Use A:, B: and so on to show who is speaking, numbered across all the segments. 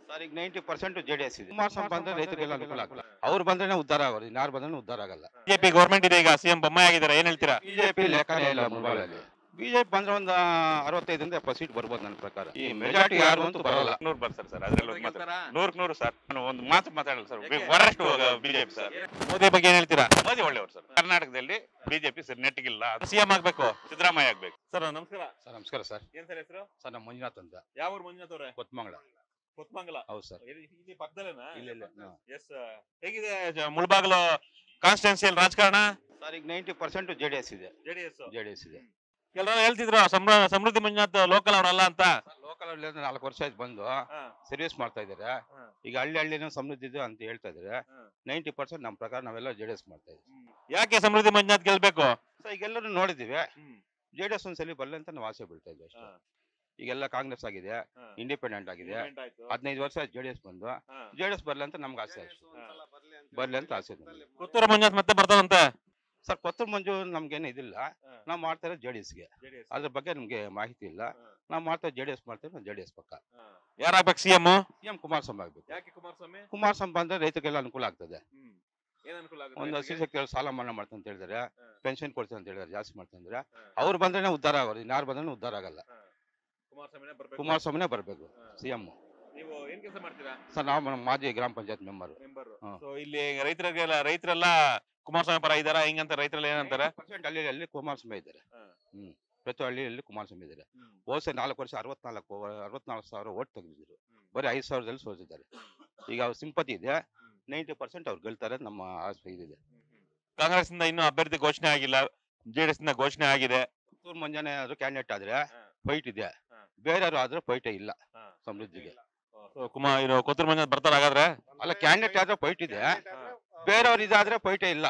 A: Sir ಈಗ ninety percent J D S ಇದೆ ಕುಮಾರಸ್ವಾಮಿ ಬಂದ್ರೆ ರೈತರಿಗೆಲ್ಲ ಅನುಕೂಲ ಆಗಲ್ಲ ಅವ್ರು ಬಂದ್ರೆ ಉದ್ಧಾರ ಆಗೋದು ಇನ್ಯಾರು ಬಂದ್ರೆ ಉದ್ಧಾರ ಆಗಲ್ಲ
B: ಬಿಜೆಪಿ ಗೌರ್ಮೆಂಟ್ ಇದೆ ಈಗ ಸಿಎಂ ಬೊಮ್ಮಾಯಿ ಆಗಿದ್ದಾರೆ ಏನ್ ಹೇಳ್ತೀರಾ
A: ಬಿಜೆಪಿ ಲೆಕ್ಕನೇ ಇಲ್ಲ ಮೊಬೈಲಲ್ಲಿ ಬಿಜೆಪಿ ಬಂದ್ರೆ ಒಂದು ಅರವತ್ತೈದರಿಂದ ಎಪ್ಪತ್ತು ಸೀಟ್ ಬರ್ಬೋದು ನನ್ನ ಪ್ರಕಾರ ಈ ಮೆಜಾರಿಟಿ ಯಾರು ಅಂತೂ ಬರಲ್ಲ
C: ನೂರು ಬರ್ತಾರೆ ಸರ್ ಅದ್ರಲ್ಲಿ
B: ಗೆಲ್ತಾರಾ?
C: ನೂರಕ್ಕೆ ನೂರು ಸರ್ ನಾನು ಒಂದು ಮಾತು ಮಾತಾಡಲ್ಲ ಸರ್
B: ಯಾಕೆ?
C: ವರಷ್ಟು ಬಿಜೆಪಿ ಸರ್
B: ಮೋದಿ ಬಗ್ಗೆ ಏನ್ ಹೇಳ್ತೀರಾ
C: ಮೋದಿ ಒಳ್ಳೆಯವರು ಸರ್ ಕರ್ನಾಟಕದಲ್ಲಿ ಬಿಜೆಪಿ ಸರ್ ನೆಟ್ಟಿಗಿಲ್ಲ
B: ಸಿಎಂ ಆಗ್ಬೇಕು
C: ಸಿದ್ದರಾಮಯ್ಯ ಆಗ್ಬೇಕು
B: ಸರ್ ನಮಸ್ಕಾರ
A: ಸರ್ ನಮಸ್ಕಾರ ಸರ್
B: ಏನ್ ಸರ್ ಹೆಸರು
A: ಸರ್ ನಮ್ಮ ಮಂಜುನಾಥ್ ಅಂತ
B: ಯಾವ ಊರು ಮಂಜುನಾಥ್ ಅವರೇ
A: ಕೊತ್ಮಂಗಳ
B: ಕೊತ್ಮಂಗಲ
A: ಹೌದು ಸರ್
B: ಇಲ್ಲಿ ಪಕ್ಕದಲ್ಲೇನಾ
A: ಇಲ್ಲ ಇಲ್ಲ
B: ಎಸ್ ಹೇಗಿದೆ ಜ- ಮುಳ್ಬಾಗ್ಲು ಕಾನ್ಸ್ಟಿಟ್ಯೂನ್ಸಿಯಲ್ಲಿ ರಾಜಕಾರಣ
A: ಸರ್ ಈಗ ninety percent J D S ಇದೆ
B: ಜೆಡಿಎಸ್
A: ಜೆ ಡಿ ಎಸ್ ಇದೆ
B: ಕೆಲವರು ಹೇಳ್ತಿದ್ರು ಸಮೃ- ಸಮೃದ್ಧಿ ಮಂಜುನಾಥ್ ಲೋಕಲ್ ಅವರಲ್ಲ ಅಂತ
A: ಲೋಕಲ್ ಅಲ್ಲಿ ನಾಲ್ಕು ವರ್ಷ ಆಯ್ತು ಬಂದು ಸರ್ವಿಸ್ ಮಾಡ್ತಾ ಇದ್ದಾರೆ
B: ಹಾ.
A: ಈಗ ಹಳ್ಳಿ ಹಳ್ಳಿನೂ ಸಮೃದ್ಧಿ ಇದೆ ಅಂತ ಹೇಳ್ತಾ ಇದ್ದಾರೆ
B: ಹಾ.
A: ನೈಂಟಿ ಪರ್ಸೆಂಟ್ ನಮ್ಮ ಪ್ರಕಾರ ನಾವೆಲ್ಲ ಜೆ ಡಿ ಎಸ್ ಮಾಡ್ತಾ ಇದ್ದೀವಿ
B: ಯಾಕೆ ಸಮೃದ್ಧಿ ಮಂಜುನಾಥ್ ಗೆಲ್ಬೇಕು
A: ಸೊ ಈಗ ಎಲ್ಲರೂ ನೋಡಿದ್ದೀವಿ ಜೆ ಡಿ ಎಸ್ ಒಂದ್ಸಲಿ ಬರಲಿ ಅಂತ ನಾವು ಆಸೆ ಬೀಳ್ತಾ ಇದ್ವಿ ಅಷ್ಟೇ
B: ಹಾ.
A: ಈಗೆಲ್ಲ ಕಾಂಗ್ರೆಸ್ ಆಗಿದೆ ಇಂಡಿಪೆಂಡೆಂಟ್ ಆಗಿದೆ ಹದಿನೈದು ವರ್ಷ ಜೆ ಡಿ ಎಸ್ ಬಂದು ಜೆ ಡಿ ಎಸ್ ಬರಲಿ ಅಂತ ನಮ್ಗೆ ಆಸೆ ಅಷ್ಟೇ ಬರ್ಲಿ ಅಂತ ಆಸೆ ನಮ್ಗೆ.
B: ಪುತ್ತೂರು ಮಂಜುನಾಥ್ ಮತ್ತೆ ಬರ್ತಾರಂತೆ
A: ಸರ್ ಕೊತ್ತೂರು ಮಂಜು ನಮ್ಗೇನು ಇದಿಲ್ಲ ನಾವು ಮಾಡ್ತಾ ಇರೋದು ಜೆ ಡಿ ಎಸ್ಗೆ ಅದ್ರ ಬಗ್ಗೆ ನಮ್ಗೆ ಮಾಹಿತಿ ಇಲ್ಲ ನಾವು ಮಾಡ್ತಾ ಜೆ ಡಿ ಎಸ್ ಮಾಡ್ತೇವೆ ಜೆ ಡಿ ಎಸ್ ಪಕ್ಕ
B: ಯಾರಾಗ್ಬೇಕು ಸಿಎಂ
A: ಸಿ ಎಂ ಕುಮಾರಸ್ವಾಮಿ ಆಗ್ಬೇಕು
B: ಯಾಕೆ ಕುಮಾರಸ್ವಾಮಿ
A: ಕುಮಾರಸ್ವಾಮಿ ಬಂದ್ರೆ ರೈತರಿಗೆಲ್ಲ ಅನುಕೂಲ ಆಗ್ತದೆ
B: ಏನ್ ಅನುಕೂಲ
A: ಒಂದು ಹಸಿ ಶಕ್ತಿ ಸಾಲ ಮನ್ನಾ ಮಾಡ್ತಾರೆ ಅಂತ ಹೇಳಿದಾರೆ
B: ಹಾ.
A: ಪೆನ್ಷನ್ ಕೊಡ್ತಾರೆ ಅಂತ ಹೇಳಿದಾರೆ ಜಾಸ್ತಿ ಮಾಡ್ತಾರೆ ಅಂದ್ರೆ ಅವ್ರು ಬಂದ್ರೆ ಉದ್ಧಾರ ಆಗೋದು ಇನ್ಯಾರು ಬಂದ್ರೆ ಉದ್ಧಾರ ಆಗಲ್ಲ
B: ಕುಮಾರಸ್ವಾಮಿನೇ ಬರ್ಬೇಕು
A: ಕುಮಾರಸ್ವಾಮಿನೇ ಬರಬೇಕು ಸಿ ಎಂ
B: ನೀವು ಏನ್ ಕೆಲಸ ಮಾಡ್ತೀರಾ
A: ಸರ್ ನಾವು ನಮ್ಮ ಮಾಜಿ ಗ್ರಾಮ ಪಂಚಾಯತ್ ಮೆಂಬರ್
B: ಮೆಂಬರ್
A: ಹಾ.
B: ಸೊ ಇಲ್ಲಿ ರೈತರಿಗೆಲ್ಲ ರೈತರೆಲ್ಲ ಕುಮಾರಸ್ವಾಮಿ ಪರ ಇದಾರ ಹಿಂಗಂತ ರೈತರೆಲ್ಲ ಏನಂತಾರೆ
A: ಪರ್ಸೆಂಟ್ ಹಳ್ಳಿಯಲ್ಲಿ ಕುಮಾರಸ್ವಾಮಿ ಇದ್ದಾರೆ
B: ಹಾ.
A: ಹ್ಮ್ ಪ್ರತಿ ಹಳ್ಳಿಯಲ್ಲಿ ಕುಮಾರಸ್ವಾಮಿ ಇದ್ದಾರೆ ಹೋದ ನಾಲ್ಕು ವರ್ಷ ಅರವತ್ನಾಲ್ಕು ಅರವತ್ನಾಲ್ಕು ಸಾವಿರ ಓಟ್ ತೆಗೆದಿದ್ರು ಬರೀ ಐದು ಸಾವಿರದಲ್ಲಿ ಸೋತಿದ್ದಾರೆ ಈಗ ಅವ್ರ ಸಿಂಪತಿ ಇದೆ ನೈಂಟಿ ಪರ್ಸೆಂಟ್ ಅವ್ರು ಗೆಲ್ತಾರೆ ಅಂತ ನಮ್ಮ ಆಸೆ ಇದಿದೆ
B: ಕಾಂಗ್ರೆಸ್ ಇಂದ ಇನ್ನೂ ಅಭ್ಯರ್ಥಿ ಘೋಷಣೆ ಆಗಿಲ್ಲ ಜೆಡಿಎಸ್ ಇಂದ ಘೋಷಣೆ ಆಗಿದೆ
A: ಪುತ್ತೂರು ಮಂಜಾನೆ ಆದ್ರೂ ಕ್ಯಾಂಡಿಡೇಟ್ ಆದ್ರೆ
B: ಹಾ.
A: ಫೈಟ್ ಇದೆ
B: ಹಾ.
A: ಬೇರೆಯವರು ಆದ್ರೆ ಫೈಟೇ ಇಲ್ಲ
B: ಹಾ.
A: ಸಮೃದ್ಧಿಗೆ
B: ಸೊ ಕುಮಾರ್ ಇದು ಕೊತ್ತೂರು ಮಂಜುನಾಥ್ ಬರ್ತಾರ ಹಾಗಾದ್ರೆ
A: ಅಲ್ಲ ಕ್ಯಾಂಡಿಡೇಟ್ ಆದ್ರೆ ಫೈಟ್ ಇದೆ ಬೇರೆಯವ್ರು ಇದಾದ್ರೆ ಫೈಟೇ ಇಲ್ಲ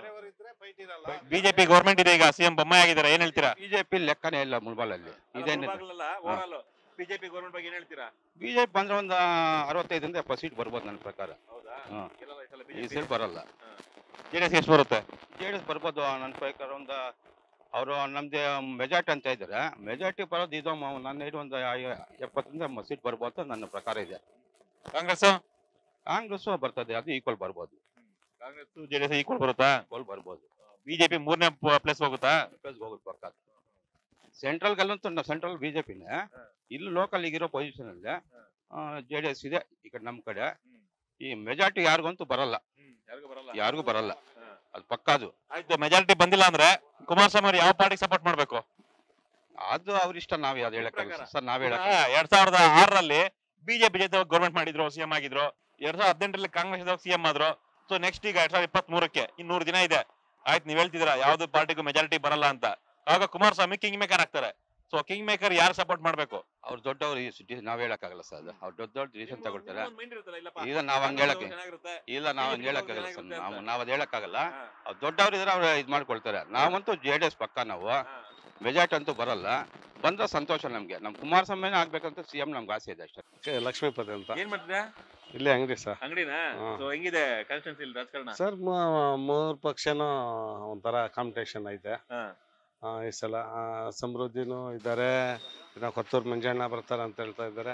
B: ಬಿಜೆಪಿ ಗೌರ್ಮೆಂಟ್ ಇದೆ ಈಗ ಸಿಎಂ ಬೊಮ್ಮಾಯಿ ಆಗಿದ್ದಾರೆ ಏನ್ ಹೇಳ್ತೀರಾ
A: ಬಿಜೆಪಿ ಲೆಕ್ಕನೇ ಇಲ್ಲ ಮುಳ್ಬಾಲಲ್ಲಿ ಇದೇನಿದೆ
B: ಬಿಜೆಪಿ ಗೌರ್ಮೆಂಟ್ ಬಗ್ಗೆ ಏನ್ ಹೇಳ್ತೀರಾ
A: ಬಿಜೆಪಿ ಬಂದ್ರೆ ಒಂದು ಅರವತ್ತೈದರಿಂದ ಎಪ್ಪತ್ತು ಸೀಟ್ ಬರ್ಬೋದು ನನ್ನ ಪ್ರಕಾರ
B: ಹೌದಾ
A: ಹಾ. ಈ ಸೀಟ್ ಬರಲ್ಲ
B: ಜೆಡಿಎಸ್ ಎಷ್ಟು ಬರುತ್ತೆ
A: ಜೆ ಡಿ ಎಸ್ ಬರ್ಬೋದು ನನ್ನ ಪ್ರಕಾರ ಒಂದು ಅವರು ನಮ್ದು ಮೆಜಾರಿಟಿ ಅಂತ ಇದ್ದಾರೆ ಮೆಜಾರಿಟಿ ಬರೋದು ಇದು ಮ- ನನ್ನ ಇದು ಒಂದು ಐ- ಎಪ್ಪತ್ತರಿಂದ ಎಂಬತ್ತು ಸೀಟ್ ಬರ್ಬೋದು ಅಂತ ನನ್ನ ಪ್ರಕಾರ ಇದೆ
B: ಕಾಂಗ್ರೆಸ್
A: ಕಾಂಗ್ರೆಸ್ ಬರ್ತದೆ ಅದು ಈಕ್ವಲ್ ಬರ್ಬೋದು
B: ಕಾಂಗ್ರೆಸ್ ಜೆಡಿಎಸ್ ಈಕ್ವಲ್ ಬರುತ್ತಾ
A: ಈಕ್ವಲ್ ಬರ್ಬೋದು
B: ಬಿಜೆಪಿ ಮೂರನೇ ಪ್ಲೇಸ್ ಹೋಗುತ್ತಾ
A: ಪ್ಲಸ್ ಹೋಗುತ್ತೆ ಪಕ್ಕ ಸೆಂಟ್ರಲ್ಗಲ್ಲಂತೂ ಸೆಂಟ್ರಲ್ ಬಿಜೆಪಿನೇ ಇಲ್ಲಿ ಲೋಕಲ್ ಈಗಿರೋ ಪೊಸಿಷನ್ ಅಲ್ಲಿ ಜೆ ಡಿ ಎಸ್ ಇದೆ ಈ ಕಡೆ ನಮ್ಮ ಕಡೆ ಈ ಮೆಜಾರಿಟಿ ಯಾರಿಗಂತೂ ಬರಲ್ಲ
B: ಯಾರಿಗೂ ಬರಲ್ಲ
A: ಯಾರಿಗೂ ಬರಲ್ಲ
B: ಹಾ.
A: ಅದು ಪಕ್ಕ ಅದು
B: ಆಯ್ತು ಮೆಜಾರಿಟಿ ಬಂದಿಲ್ಲ ಅಂದ್ರೆ ಕುಮಾರಸ್ವಾಮಿ ಅವ್ರು ಯಾವ ಪಾರ್ಟಿಗೆ ಸಪೋರ್ಟ್ ಮಾಡ್ಬೇಕು
A: ಅದು ಅವ್ರ ಇಷ್ಟ ನಾವ್ ಯಾವ್ದು ಹೇಳಕ್ಕಾಗಲ್ಲ
B: ಪ್ರಕಾರ.
A: ಸರ್ ನಾವ್ ಹೇಳಕ್
B: ಎರಡ್ ಸಾವಿರದ ಆರರಲ್ಲಿ ಬಿಜೆಪಿ ಜೊತೆ ಗೌರ್ಮೆಂಟ್ ಮಾಡಿದ್ರು ಸಿಎಂ ಆಗಿದ್ರು ಎರಡ್ ಸಾವಿರದ ಹದಿನೆಂಟರಲ್ಲಿ ಕಾಂಗ್ರೆಸ್ ಸಿಎಂ ಆದ್ರು ಸೊ ನೆಕ್ಸ್ಟ್ ಈಗ ಎರಡ್ ಸಾವಿರದ ಇಪ್ಪತ್ತ್ ಮೂರಕ್ಕೆ ಇನ್ನೂರು ದಿನ ಇದೆ ಆಯ್ತು ನೀವ್ ಹೇಳ್ತಿದ್ದೀರಾ ಯಾವ್ದು ಪಾರ್ಟಿಗೂ ಮೆಜಾರಿಟಿ ಬರಲ್ಲ ಅಂತ ಆಗ ಕುಮಾರಸ್ವಾಮಿ ಕಿಂಗ್ ಮೇಕರ್ ಆಗ್ತಾರೆ ಸೊ ಕಿಂಗ್ ಮೇಕರ್ ಯಾರು ಸಪೋರ್ಟ್ ಮಾಡ್ಬೇಕು
A: ಅವ್ರು ದೊಡ್ಡವ್ರು ಈ ಸಿ- ನಾವ್ ಹೇಳಕ್ಕಾಗಲ್ಲ ಸರ್ ಅದು ಅವ್ರು ದೊಡ್ಡ ದೊಡ್ಡ ಡಿಸಿಷನ್ ತಗೊಳ್ತಾರೆ ಈಗ ನಾವ್ ಹಂಗ್ ಹೇಳಕ್ಕೆ ಇಲ್ಲ ನಾವ್ ಹಂಗ್ ಹೇಳಕ್ಕಾಗಲ್ಲ ಸರ್ ನಾವು ನಾವ್ ಅದ್ ಹೇಳಕ್ಕಾಗಲ್ಲ ಅವ್ರು ದೊಡ್ಡವ್ರು ಇದ್ರೆ ಅವ್ರು ಇದ್ ಮಾಡ್ಕೊಳ್ತಾರೆ ನಾವಂತೂ ಜೆ ಡಿ ಎಸ್ ಪಕ್ಕ ನಾವು ಮೆಜಾರಿಟಿ ಅಂತೂ ಬರಲ್ಲ ಬಂದ್ರೆ ಸಂತೋಷ ನಮ್ಗೆ ನಮ್ ಕುಮಾರಸ್ವಾಮಿನೇ ಆಗ್ಬೇಕಂತ ಸಿ ಎಂ ನಮ್ಗೆ ಆಸೆ ಇದೆ ಅಷ್ಟೇ
D: ಲಕ್ಷ್ಮೀಪತಿ ಅಂತ
B: ಏನ್ ಮಾಡ್ತೀರಾ
D: ಇಲ್ಲೇ ಅಂಗಡಿ ಸರ್
B: ಅಂಗಡಿನಾ
D: ಹಾ.
B: ಸೊ ಹೆಂಗಿದೆ ಕಾನ್ಸ್ಟಿಟ್ಯೂನ್ಸಿ ರಾಜಕಾರಣ
D: ಸರ್ ಮೂರ್ ಪಕ್ಷನೂ ಒಂಥರ ಕಾಂಪಿಟೇಷನ್ ಐತೆ
B: ಹಾ.
D: ಆ, ಈ ಸಲ ಆ, ಸಮೃದ್ಧಿನೂ ಇದ್ದಾರೆ ಇನ್ನು ಕೊತ್ತೂರು ಮಂಜಣ್ಣ ಬರ್ತಾರೆ ಅಂತ ಹೇಳ್ತಾ ಇದ್ದಾರೆ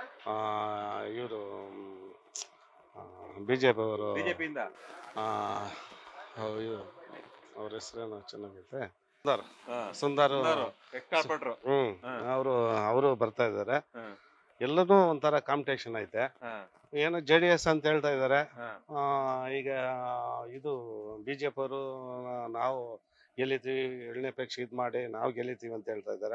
D: ಇವರು ಬಿ ಜೆ ಪಿ ಅವರು
B: ಬಿಜೆಪಿಯಿಂದ
D: ಅವ್ರ ಹೆಸರೇನು ಚೆನ್ನಾಗೈತೆ ಸುಂದರ್ ಸುಂದರ್
B: ಕಾರ್ಪೊರೇಟರ್
D: ಹ್ಮ್
B: ಹಾ.
D: ಅವರು ಅವರು ಬರ್ತಾ ಇದ್ದಾರೆ
B: ಹಾ.
D: ಎಲ್ಲನೂ ಒಂಥರ ಕಾಂಪಿಟೇಷನ್ ಐತೆ ಏನೋ ಜೆ ಡಿ ಎಸ್ ಅಂತ ಹೇಳ್ತಾ ಇದ್ದಾರೆ ಆ, ಈಗ ಇದು ಬಿ ಜೆ ಪಿ ಅವರು ನಾವು ಗೆಲ್ಲಿತೀವಿ ಏಳನೇ ಪಕ್ಷ ಇದು ಮಾಡಿ ನಾವು ಗೆಲ್ಲಿತೀವಿ ಅಂತ ಹೇಳ್ತಾ ಇದ್ದಾರೆ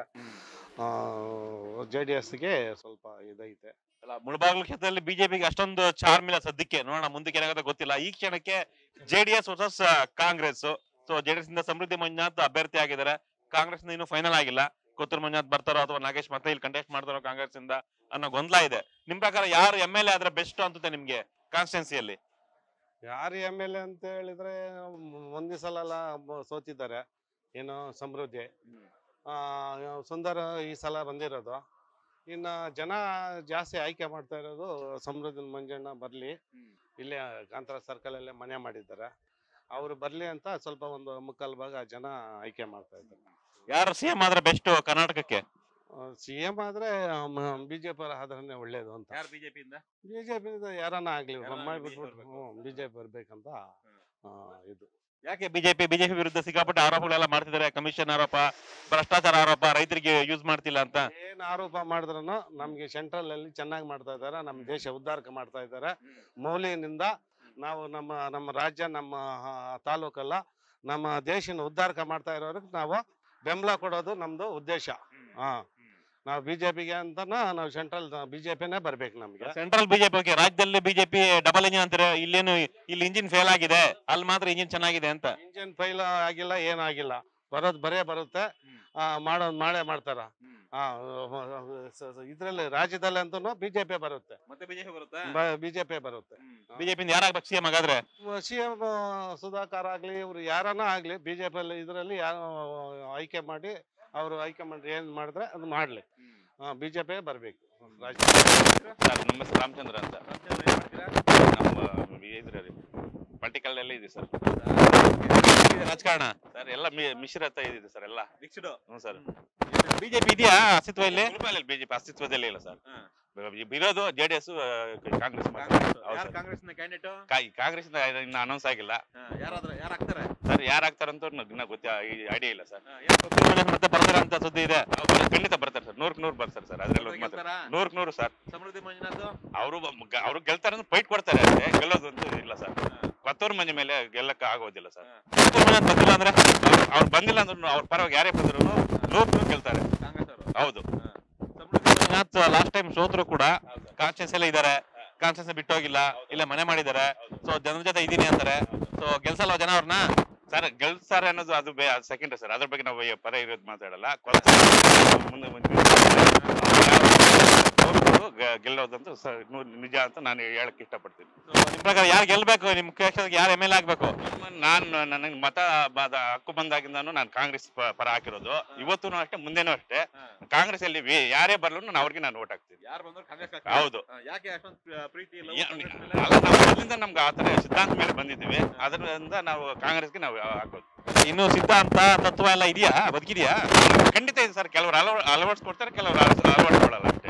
D: ಜೆ ಡಿ ಎಸ್ಗೆ ಸ್ವಲ್ಪ ಇದೈತೆ
B: ಅಲ್ಲ ಮುಳಬಾಗಿಲು ಕ್ಷೇತ್ರದಲ್ಲಿ ಬಿಜೆಪಿಗೆ ಅಷ್ಟೊಂದು ಚಾರ್ಮ್ ಇಲ್ಲ ಸದ್ಯಕ್ಕೆ ನೋಡೋಣ ಮುಂದಕ್ಕೆ ಏನಾಗುತ್ತೆ ಗೊತ್ತಿಲ್ಲ ಈ ಕ್ಷಣಕ್ಕೆ JDS versus Congress so JDS ಇಂದ ಸಮೃದ್ಧಿ ಮಂಜುನಾಥ್ ಅಭ್ಯರ್ಥಿ ಆಗಿದ್ದಾರೆ ಕಾಂಗ್ರೆಸ್ ಇನ್ನೂ ಫೈನಲ್ ಆಗಿಲ್ಲ ಕೊತ್ತೂರು ಮಂಜುನಾಥ್ ಬರ್ತಾರೋ ಅಥವಾ ನಾಗೇಶ್ ಮತ್ತೆ ಇಲ್ಲಿ ಕಂಟೆಸ್ಟ್ ಮಾಡ್ತಾರೋ ಕಾಂಗ್ರೆಸ್ ಇಂದ ಅನ್ನೋ ಗೊಂದಲ ಇದೆ ನಿಮ್ ಪ್ರಕಾರ ಯಾರು ಎಂ ಎಲ್ ಎ ಆದ್ರೆ ಬೆಸ್ಟ್ ಅನ್ಸುತ್ತೆ ನಿಮ್ಗೆ ಕಾನ್ಸ್ಟಿಟ್ಯೂನ್ಸಿಯಲ್ಲಿ
D: ಯಾರು ಎಮ್ ಎಲ್ ಎ ಅಂತ ಹೇಳಿದ್ರೆ ಮ್- ಒಂದೇ ಸಲ ಎಲ್ಲ ಬ- ಸೋತಿದ್ದಾರೆ ಏನು ಸಮೃದ್ಧಿ ಆ, ಸುಂದರ ಈ ಸಲ ಬಂದಿರೋದು ಇನ್ನು ಜನ ಜಾಸ್ತಿ ಆಯ್ಕೆ ಮಾಡ್ತಾ ಇರೋದು ಸಮೃದ್ಧಿ ಮಂಜಣ್ಣ ಬರಲಿ ಇಲ್ಲೇ ಕಾಂತರ ಸರ್ಕಲಲ್ಲೇ ಮನೆ ಮಾಡಿದ್ದಾರೆ ಅವರು ಬರಲಿ ಅಂತ ಸ್ವಲ್ಪ ಒಂದು ಮುಕ್ಕಾಲು ಭಾಗ ಜನ ಆಯ್ಕೆ ಮಾಡ್ತಾ ಇದ್ದಾರೆ
B: ಯಾರು ಸಿಎಂ ಆದ್ರೆ ಬೆಸ್ಟ್ ಕರ್ನಾಟಕಕ್ಕೆ
D: ಸಿ ಎಂ ಆದ್ರೆ ಬಿಜೆಪಿ ಆದ್ರೆ ಒಳ್ಳೇದು ಅಂತ
B: ಯಾರು ಬಿಜೆಪಿಯಿಂದ
D: ಬಿಜೆಪಿ ಯಾರನ್ನ ಆಗ್ಲಿ
B: ಯಾರನ್ನ
D: ಮಾಡಿ
B: BJP
D: ಬಿಟ್ಬಿಟ್ರು
B: ಬರ್ಬೇಕು.
D: ಬಿಜೆಪಿ ಬರ್ಬೇಕಂತ ಆ, ಇದು
B: ಯಾಕೆ ಬಿಜೆಪಿ ಬಿಜೆಪಿ ವಿರುದ್ಧ ಸಿಕ್ಕಾಪಟ್ಟೆ ಆರೋಪಗಳೆಲ್ಲ ಮಾಡ್ತಿದ್ದಾರೆ ಕಮಿಷನ್ ಆರೋಪ ಭ್ರಷ್ಟಾಚಾರ ಆರೋಪ ರೈತರಿಗೆ ಯೂಸ್ ಮಾಡ್ತಿಲ್ಲ ಅಂತ
D: ಏನ್ ಆರೋಪ ಮಾಡಿದ್ರು ನಮ್ಗೆ ಸೆಂಟ್ರಲ್ ಅಲ್ಲಿ ಚೆನ್ನಾಗಿ ಮಾಡ್ತಾ ಇದ್ದಾರೆ ನಮ್ಮ ದೇಶ ಉದ್ಧಾರಕ ಮಾಡ್ತಾ ಇದ್ದಾರೆ ಮೌಲ್ಯನಿಂದ ನಾವು ನಮ್ಮ ನಮ್ಮ ರಾಜ್ಯ ನಮ್ಮ ಆ, ತಾಲೂಕಲ್ಲ ನಮ್ಮ ದೇಶನ ಉದ್ಧಾರಕ ಮಾಡ್ತಾ ಇರೋರಿಗೆ ನಾವು ಬೆಂಬಲ ಕೊಡೋದು ನಮ್ದು ಉದ್ದೇಶ ಹಾ ನಾವು ಬಿಜೆಪಿಗೆ ಅಂತ ನಾವು ಸೆಂಟ್ರಲ್ ಬಿಜೆಪಿನೇ ಬರ್ಬೇಕು ನಮ್ಗೆ
B: ಸೆಂಟ್ರಲ್ ಬಿಜೆಪಿ ಓಕೆ ರಾಜ್ಯದಲ್ಲಿ ಬಿಜೆಪಿ ಡಬಲ್ ಇಂಜಿನ್ ಅಂತಾರೆ ಇಲ್ಲೇನು ಇಲ್ಲಿ ಇಂಜಿನ್ ಫೇಲ್ ಆಗಿದೆ ಅಲ್ಲಿ ಮಾತ್ರ ಇಂಜಿನ್ ಚೆನ್ನಾಗಿದೆ ಅಂತ
D: ಇಂಜಿನ್ ಫೈಲ್ ಆಗಿಲ್ಲ ಏನಾಗಿಲ್ಲ ಬರೋದು ಬರೇ ಬರುತ್ತೆ ಆ, ಮಾಡೋದು ಮಾಡೇ ಮಾಡ್ತಾರ ಆ, ಸ- ಸ- ಇದ್ರಲ್ಲಿ ರಾಜ್ಯದಲ್ಲಿ ಅಂತೂ ಬಿಜೆಪಿ ಬರುತ್ತೆ
B: ಮತ್ತೆ ಬಿಜೆಪಿ ಬರುತ್ತಾ
D: ಬಿಜೆಪಿ ಬರುತ್ತೆ
B: ಬಿಜೆಪಿ ಯಾರಾಗ್ಬೇಕು ಸಿಎಂ ಹಾಗಾದ್ರೆ
D: ಸಿ ಎಂ ಸುಧಾಕರ್ ಆಗ್ಲಿ ಇವ್ರು ಯಾರನ್ನ ಆಗ್ಲಿ ಬಿಜೆಪಿ ಅಲ್ಲಿ ಇದರಲ್ಲಿ ಯಾರು ಆಯ್ಕೆ ಮಾಡಿ ಅವರು ಹೈಕಮಾಂಡ್ ಏನ್ ಮಾಡಿದ್ರೆ ಅದು ಮಾಡ್ಲಿ ಬಿಜೆಪಿ ಬರ್ಬೇಕು ರಾಜ್ಯ
C: ಸರ್ ನಮ್ಮ ಹೆಸರು ರಾಮಚಂದ್ರ ಅಂತ ನಮ್ಮ ಇದ್ರಲ್ಲಿ ಪರ್ಟಿಕಲ್ ಎಲ್ಲ ಇದೆ ಸರ್
B: ರಾಜಕಾರಣ
C: ಸರ್ ಎಲ್ಲ ಮಿ- ಮಿಶ್ರತ ಇದೆ ಸರ್ ಎಲ್ಲ ಹ್ಞೂ ಸರ್
B: ಬಿಜೆಪಿ ಇದೆಯಾ ಅಸ್ತಿತ್ವ ಇಲ್ಲಿ
C: ಬಿಜೆಪಿ ಅಸ್ತಿತ್ವದಲ್ಲೇ ಇಲ್ಲ ಸರ್
B: ಹಾ.
C: ಇರೋದು ಜೆ ಡಿ ಎಸ್ ಕಾಂಗ್ರೆಸ್ ಮಾತ್ರ. ಹೌದು
B: ಯಾರು
C: ಸರ್.
B: ಕಾಂಗ್ರೆಸ್ ಕ್ಯಾಂಡಿಡೇಟ್
C: ಕಾ- ಕಾಂಗ್ರೆಸ್ ಇಂದ ಇನ್ನು ಅನೌನ್ಸ್ ಆಗಿಲ್ಲ
B: ಯಾರಾದ್ರ ಯಾರು ಆಗ್ತಾರೆ
C: ಸರ್ ಯಾರಾಗ್ತಾರಂತ ಇನ್ನ ಗೊತ್ತಿ ಐಡಿಯಾ ಇಲ್ಲ ಸರ್
B: ಮತ್ತೆ ಬರ್ತಾರೆ ಅಂತ ಸುದ್ದಿ ಇದೆ
C: ಅವ್ರು ಖಂಡಿತ ಬರ್ತಾರೆ ಸರ್ ನೂರಕ್ ನೂರು ಬರ್ತಾರೆ ಸರ್ ಅದ್ರಲ್ಲಿ ಒಂದು ಮಾತು ನೂರಕ್ ನೂರು ಸರ್
B: ಸಮೃದ್ಧಿ ಮಂಜುನಾಥ್
C: ಅವರು ಅವ್ರು ಗೆಲ್ತಾರೆ ಅಂದ್ರೆ ಫೈಟ್ ಕೊಡ್ತಾರೆ ಅಷ್ಟೇ ಗೆಲ್ಲೋದು ಅಂತ ಇಲ್ಲ ಸರ್ ಕೊತ್ತೂರು ಮಂಜಿ ಮೇಲೆ ಗೆಲ್ಲಕ್ಕ ಆಗೋದಿಲ್ಲ ಸರ್
B: ಬಂದಿಲ್ಲ ಅಂದ್ರೆ
C: ಅವ್ರು ಬಂದಿಲ್ಲ ಅಂದ್ರೂ ಅವ್ರ ಪರವಾಗಿ ಯಾರೇ ಬಂದ್ರು ನೂರಕ್ ನೂರು ಗೆಲ್ತಾರೆ
B: ಕಾಂಗ್ರೆಸ್ ಅವರು
C: ಹೌದು
B: ಸಮೃದ್ಧಿ ಮಂಜುನಾಥ್ ಲಾಸ್ಟ್ ಟೈಮ್ ಸೋತರು ಕೂಡ ಕಾನ್ಸ್ಟಿಟ್ಯೂನ್ಸ್ ಎಲ್ಲ ಇದಾರೆ ಕಾನ್ಸ್ಟಿಟ್ಯೂನ್ಸ್ ಬಿಟ್ಟೋಗಿಲ್ಲ ಇಲ್ಲ ಮನೆ ಮಾಡಿದ್ದಾರೆ ಸೊ ಜನರ ಜೊತೆ ಇದೀನಿ ಅಂತಾರೆ ಸೊ ಗೆಲ್ಸಲ್ವ ಜನ ಅವ್ರನ್ನ
C: ಸರ್ ಗೆಲ್ತಾರೆ ಅನ್ನೋದು ಅದು ಸೆಕೆಂಡ್ ಸರ್ ಅದ್ರ ಬಗ್ಗೆ ನಾವು ಈ ಪರ ಇರೋದು ಮಾತಾಡಲ್ಲ ಕೊಲ್ತಾರೆ ಮುಂದೆ ಮುಂದೆ ಅವ್ರು ಗೆ- ಗೆಲ್ಲೋದಂತೂ ಸರ್ ನೂ- ನಿಜ ಅಂತ ನಾನು ಹೇಳಕ್ ಇಷ್ಟಪಡ್ತೀನಿ
B: ನಿಮ್ ಪ್ರಕಾರ ಯಾರು ಗೆಲ್ಬೇಕು ನಿಮ್ ಕ್ಷೇತ್ರಕ್ಕೆ ಯಾರು ಎಮ್ ಎಲ್ ಆಗ್ಬೇಕು
C: ನಾನು ನನಗೆ ಮತ ಬ- ಹಕ್ಕು ಬಂದಾಗಿಂದಾನು ನಾನು ಕಾಂಗ್ರೆಸ್ ಪ- ಪರ ಹಾಕಿರೋದು ಇವತ್ತೂ ಅಷ್ಟೇ ಮುಂದೆನೂ ಅಷ್ಟೇ ಕಾಂಗ್ರೆಸ್ ಅಲ್ಲಿ ವಿ- ಯಾರೇ ಬರ್ಲು ನಾನು ಅವ್ರಿಗೆ ನಾನು ಓಟ್ ಹಾಕ್ತೀನಿ
B: ಯಾರು ಬಂದ್ರು ಕಾಂಗ್ರೆಸ್
C: ಹೌದು
B: ಯಾಕೆ ಅಷ್ಟೊಂದು ಪ್ರೀತಿ
C: ಯಾ- ಅಲ್ಲ ನಾವು ಮೊದಲಿಂದ ನಮ್ಗೆ ಆ ತರ ಸಿದ್ಧಾಂತ ಮೇಲೆ ಬಂದಿದ್ದೀವಿ ಅದರಿಂದ ನಾವು ಕಾಂಗ್ರೆಸ್ಗೆ ನಾವು ಹಾಕೋದು
B: ಇನ್ನು ಸಿದ್ಧಾಂತ ತತ್ವ ಎಲ್ಲ ಇದೆಯಾ ಬದುಕಿದ್ಯಾ
C: ಖಂಡಿತ ಇದೆ ಸರ್ ಕೆಲವರು ಅಳವ ಅಳವಡಿಸ್ಕೊಡ್ತಾರೆ ಕೆಲವರು ಅಳವಡಿಸ್ಕೊಳ್ಳಲ್ಲ ಅಷ್ಟೇ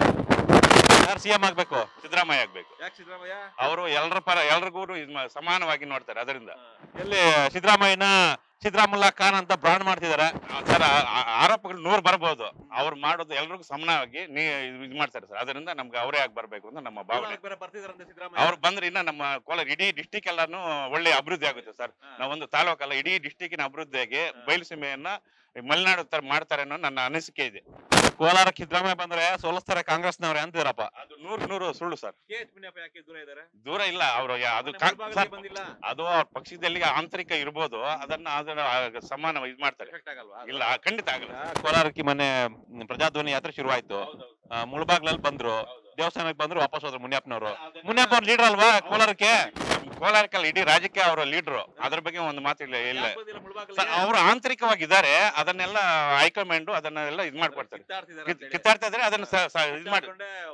B: ಯಾರು ಸಿಎಂ ಆಗ್ಬೇಕು
C: ಸಿದ್ದರಾಮಯ್ಯ ಆಗ್ಬೇಕು
B: ಯಾಕೆ ಸಿದ್ದರಾಮಯ್ಯ
C: ಅವರು ಎಲ್ಲರ ಪರ ಎಲ್ರಿಗೂ ಇದ್ ಮಾ- ಸಮಾನವಾಗಿ ನೋಡ್ತಾರೆ ಅದರಿಂದ
B: ಎಲ್ಲಿ ಸಿದ್ದರಾಮಯ್ಯನ ಸಿದ್ದರಾಮುಲ್ಲಾ ಖಾನ್ ಅಂತ ಬ್ರಾಂಡ್ ಮಾಡ್ತಿದಾರೆ
C: ಸರ್ ಆ- ಆ- ಆರೋಪಗಳು ನೂರು ಬರ್ಬೋದು ಅವ್ರು ಮಾಡೋದು ಎಲ್ರಿಗೂ ಸಮಾನವಾಗಿ ನೀ ಇದು ಮಾಡ್ತಾರೆ ಸರ್ ಅದರಿಂದ ನಮ್ಗೆ ಅವರೇ ಆಗಿ ಬರ್ಬೇಕು ಅಂತ ನಮ್ಮ ಭಾವನೆ ಅವ್ರು ಬಂದ್ರೆ ಇನ್ನ ನಮ್ಮ ಕೋಲಾರ ಇಡೀ ಡಿಸ್ಟಿಕ್ ಎಲ್ಲಾನು ಒಳ್ಳೆ ಅಭಿವೃದ್ಧಿ ಆಗುತ್ತೆ ಸರ್ ನಾವೊಂದು ತಾಲೂಕಲ್ಲ ಇಡೀ ಡಿಸ್ಟಿಕ್ಕಿನ ಅಭಿವೃದ್ಧಿಯಾಗಿ ಬಯಲುಸೀಮೆಯನ್ನ ಮಲೆನಾಡು ತರ ಮಾಡ್ತಾರೆ ಅನ್ನೋ ನನ್ನ ಅನಿಸಿಕೆ ಇದೆ
B: ಕೋಲಾರ ಸಿದ್ದರಾಮಯ್ಯ ಬಂದ್ರೆ ಸೋಲಿಸ್ತಾರೆ ಕಾಂಗ್ರೆಸ್ನವ್ರೆ ಅಂತಿದಾರಪ್ಪ
C: ಅದು ನೂರ್ ನೂರು ಸುಳ್ಳು ಸರ್
B: ಯಾಕೆ ದೂರ ಇದಾರೆ
C: ದೂರ ಇಲ್ಲ ಅವರು ಅದು ಕಾ- ಸರ್, ಅದು ಅವ್ರ ಪಕ್ಷದಲ್ಲಿ ಆಂತರಿಕ ಇರ್ಬೋದು ಅದನ್ನ ಅದನ್ನ ಆ ಸಮಾನ ಇದ್ ಮಾಡ್ತಾರೆ ಇಲ್ಲ ಖಂಡಿತ ಆಗಲ್ಲ
B: ಕೋಲಾರಕ್ಕೆ ಮೊನ್ನೆ ಪ್ರಜಾಧ್ವನಿ ಯಾತ್ರೆ ಶುರುವಾಯ್ತು ಆ, ಮುಳಬಾಗ್ಲಲ್ಲಿ ಬಂದ್ರು ದೇವಸ್ಥಾನಕ್ಕೆ ಬಂದ್ರು ವಾಪಸ್ ಹೋದ್ರು ಮುನಿಯಪ್ಪನವರು ಮುನಿಯಪ್ಪ ಅವ್ರ ಲೀಡರ್ ಅಲ್ವಾ ಕೋಲಾರಕ್ಕೆ
C: ಕೋಲಾರಕ್ಕಲ್ಲ ಇಡೀ ರಾಜ್ಯಕ್ಕೆ ಅವರ ಲೀಡ್ರು ಅದ್ರ ಬಗ್ಗೆ ಒಂದು ಮಾತಿಲ್ಲ ಇಲ್ಲ ಸರ್ ಅವರು ಆಂತರಿಕವಾಗಿದ್ದಾರೆ ಅದನ್ನೆಲ್ಲ ಹೈಕಮಾಂಡ್ ಅದನ್ನೆಲ್ಲ ಇದ್ ಮಾಡ್ಕೊಡ್ತಾರೆ ಕಿತ್- ಕಿತ್ತಾಡ್ತಾ ಇದ್ರೆ ಅದನ್ನ ಸ- ಸ- ಇದ್ ಮಾಡಿ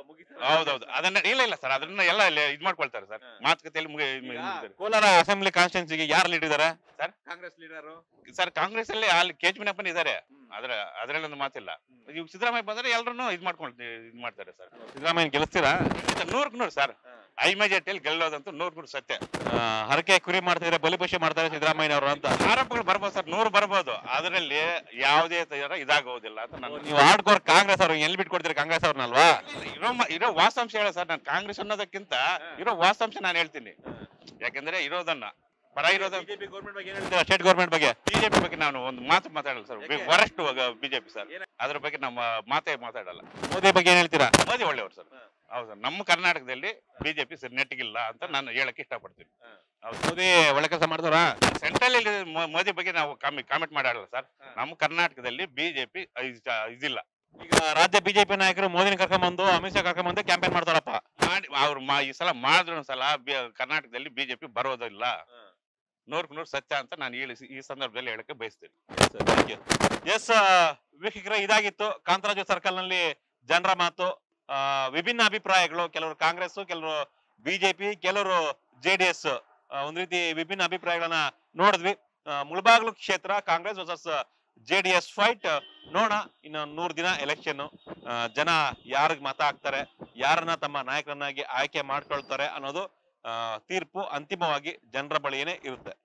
C: ಹೌದೌದು ಅದನ್ನ ಇಲ್ಲ ಇಲ್ಲ ಸರ್ ಅದನ್ನ ಎಲ್ಲ ಇಲ್ಲಿ ಇದ್ ಮಾಡ್ಕೊಳ್ತಾರೆ ಸರ್ ಮಾತುಕತೆಯಲ್ಲಿ ಮುಗಿ ಇದ್ ಮಾಡ್ತಾರೆ.
B: ಕೋಲಾರ ಅಸೆಂಬ್ಲಿ ಕಾನ್ಸ್ಟಿಟ್ಯೂನ್ಸಿಗೆ ಯಾರು ಲೀಡ್ ಇದಾರೆ
C: ಕಾಂಗ್ರೆಸ್ ಲೀಡರ್ ಸರ್ ಕಾಂಗ್ರೆಸ್ ಅಲ್ಲಿ ಅಲ್ಲಿ ಕೆ ಎಚ್ ಇದ್ದಾರೆ ಅದ್ರ ಅದ್ರಲ್ಲಿ ಒಂದು ಮಾತಿಲ್ಲ ಇವ್ ಸಿದ್ದರಾಮಯ್ಯ ಬಂದ್ರೆ ಎಲ್ಲರೂ ಇದ್ ಮಾಡ್ಕೊಂಡು ಇದ್ ಮಾಡ್ತಾರೆ ಸರ್
B: ಸಿದ್ದರಾಮಯ್ಯ ಗೆಲ್ಲಿಸ್ತೀರಾ
C: ನೂರಕ್ ನೂರು ಸರ್ ಐ ಮೆಜಾರಿಟಿಯಲ್ಲಿ ಗೆಲ್ಲೋದಂತೂ ನೂರ್ ನೂರು ಸತ್ಯ
B: ಆ, ಹರಕೆ ಕುರಿ ಮಾಡ್ತಿದ್ರೆ ಬಲಿಪಶು ಮಾಡ್ತಾರೆ ಸಿದ್ದರಾಮಯ್ಯನವರು ಅಂತ
C: ಆರೋಪಗಳು ಬರ್ಬೋದು ಸರ್ ನೂರು ಬರ್ಬೋದು ಅದರಲ್ಲಿ ಯಾವುದೇ ತರ ಇದಾಗೋದಿಲ್ಲ ಅಂತ ನಾನು
B: ನೀವು ಆಡ್ಕೋರ್ ಕಾಂಗ್ರೆಸ್ ಅವ್ರು ಎಲ್ಲಿ ಬಿಟ್ಕೊಡ್ತೀರಿ ಕಾಂಗ್ರೆಸ್ ಅವ್ರನ್ನಲ್ವಾ
C: ಇರೋ ಮ- ಇರೋ ವಾಸ್ತವಾಂಶ ಹೇಳ ಸರ್ ನಾನು ಕಾಂಗ್ರೆಸ್ ಅನ್ನೋದಕ್ಕಿಂತ ಇರೋ ವಾಸ್ತವಾಂಶ ನಾನು ಹೇಳ್ತೀನಿ ಯಾಕಂದ್ರೆ ಇರೋದನ್ನ ಪರ ಇರೋದ
B: ಸ್ಟೇಟ್ ಗೌರ್ಮೆಂಟ್ ಬಗ್ಗೆ
C: ಬಿಜೆಪಿ ಬಗ್ಗೆ ನಾನು ಒಂದು ಮಾತು ಮಾತಾಡಲ್ಲ ಸರ್ ವರಷ್ಟು ಬಿಜೆಪಿ ಸರ್ ಅದ್ರ ಬಗ್ಗೆ ನಮ್ಮ ಮಾತೇ ಮಾತಾಡಲ್ಲ
B: ಮೋದಿ ಬಗ್ಗೆ ಏನ್ ಹೇಳ್ತೀರಾ
C: ಮೋದಿ ಒಳ್ಳೆಯವರು ಸರ್ ಹೌದು ಸರ್ ನಮ್ಮ ಕರ್ನಾಟಕದಲ್ಲಿ ಬಿಜೆಪಿ ಸರ್ ನೆಟ್ಟಿಗಿಲ್ಲ ಅಂತ ನಾನು ಹೇಳಕ್ ಇಷ್ಟಪಡ್ತೀನಿ ಹೌದು
B: ಮೋದಿ ಒಳ್ಳೆ ಕೆಲಸ ಮಾಡಿದವ್ರ
C: ಸೆಂಟ್ರಲ್ ಅಲ್ಲಿ ಮೋ- ಮೋದಿ ಬಗ್ಗೆ ನಾವು ಕಾಮೆಂಟ್ ಮಾಡಲ್ಲ ಸರ್ ನಮ್ಮ ಕರ್ನಾಟಕದಲ್ಲಿ ಬಿಜೆಪಿ ಇದಿಲ್ಲ
B: ಈಗ ರಾಜ್ಯ ಬಿಜೆಪಿ ನಾಯಕರು ಮೋದಿನ ಕರ್ಕೊಂಬಂದು ಅಮಿತ್ ಶಾ ಕರ್ಕೊಂಬಂದು ಕ್ಯಾಂಪೇನ್ ಮಾಡ್ತಾರಪ್ಪ
C: ಮಾಡಿ ಅವ್ರು ಮಾ ಈ ಸಲ ಮಾಡಿದ್ರು ಸಲ ಬಿ- ಕರ್ನಾಟಕದಲ್ಲಿ ಬಿಜೆಪಿ ಬರೋದಿಲ್ಲ ನೂರಕ್ಕೆ ನೂರು ಸತ್ಯ ಅಂತ ನಾನು ಹೇಳಿ ಈ ಸಂದರ್ಭದಲ್ಲಿ ಹೇಳಕ್ಕೆ ಬಯಸ್ತೀನಿ
B: ಎಸ್ ವೀಕ್ಷಕರ ಇದಾಗಿತ್ತು ಕಾಂತರಾಜು ಸರ್ಕಲ್ ನಲ್ಲಿ ಜನರ ಮಾತು ಆ, ವಿಭಿನ್ನ ಅಭಿಪ್ರಾಯಗಳು ಕೆಲವರು ಕಾಂಗ್ರೆಸ್ ಕೆಲವರು ಬಿಜೆಪಿ ಕೆಲವರು ಜೆ ಡಿ ಎಸ್ ಒಂದ್ ರೀತಿ ವಿಭಿನ್ನ ಅಭಿಪ್ರಾಯಗಳನ್ನ ನೋಡಿದ್ವಿ ಆ, ಮುಳಬಾಗ್ಲು ಕ್ಷೇತ್ರ Congress versus J D S fight ನೋಡೋಣ ಇನ್ನು ನೂರು ದಿನ ಎಲೆಕ್ಷನ್ ಜನ ಯಾರಿಗ್ ಮತ ಹಾಕ್ತಾರೆ ಯಾರನ್ನ ತಮ್ಮ ನಾಯಕರನ್ನಾಗಿ ಆಯ್ಕೆ ಮಾಡ್ಕೊಳ್ತಾರೆ ಅನ್ನೋದು ಆ, ತೀರ್ಪು ಅಂತಿಮವಾಗಿ ಜನರ ಬಳಿಯೇನೆ ಇರುತ್ತೆ